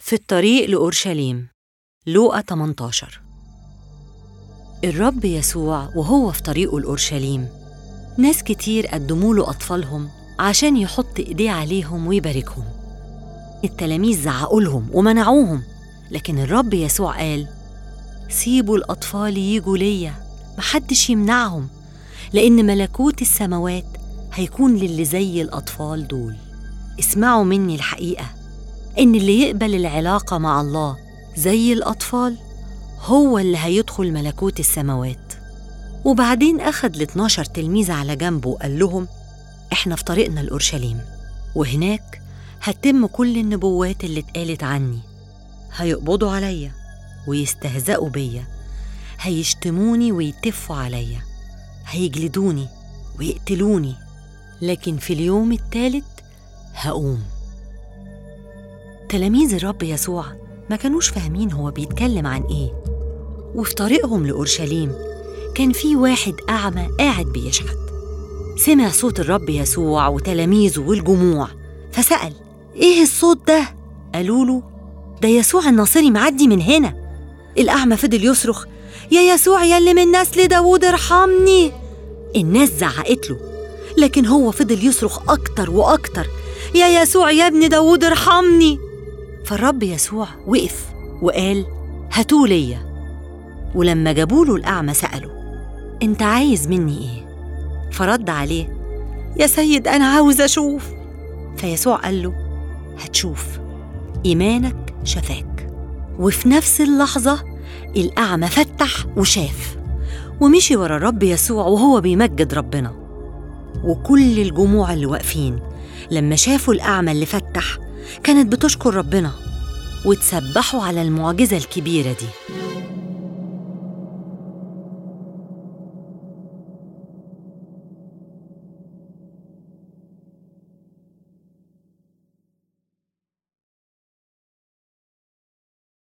في الطريق لأورشليم لوقا 18 الرب يسوع وهو في طريقه لأورشليم ناس كتير قدموا له أطفالهم عشان يحط إيديه عليهم ويباركهم التلاميذ زعقوا لهم ومنعوهم لكن الرب يسوع قال سيبوا الأطفال يجوا ليا محدش يمنعهم لأن ملكوت السماوات هيكون للي زي الأطفال دول اسمعوا مني الحقيقة إن اللي يقبل العلاقة مع الله زي الأطفال هو اللي هيدخل ملكوت السماوات وبعدين أخد ال 12 تلميذ على جنبه وقال لهم إحنا في طريقنا لأورشليم وهناك هتتم كل النبوات اللي اتقالت عني هيقبضوا عليا ويستهزئوا بيا هيشتموني ويتفوا عليا هيجلدوني ويقتلوني لكن في اليوم الثالث هقوم تلاميذ الرب يسوع ما كانوش فاهمين هو بيتكلم عن ايه وفي طريقهم لأورشليم كان في واحد أعمى قاعد بيشحت سمع صوت الرب يسوع وتلاميذه والجموع فسأل إيه الصوت ده؟ قالوا له ده يسوع الناصري معدي من هنا الأعمى فضل يصرخ يا يسوع يا اللي من نسل داوود ارحمني الناس زعقت له لكن هو فضل يصرخ أكتر وأكتر يا يسوع يا ابن داوود ارحمني فالرب يسوع وقف وقال هاتوا ليا ولما جابوا له الأعمى سأله أنت عايز مني إيه؟ فرد عليه يا سيد أنا عاوز أشوف فيسوع قال له هتشوف إيمانك شفاك وفي نفس اللحظة الأعمى فتح وشاف ومشي ورا الرب يسوع وهو بيمجد ربنا وكل الجموع اللي واقفين لما شافوا الأعمى اللي فتح كانت بتشكر ربنا وتسبحوا على المعجزة الكبيرة دي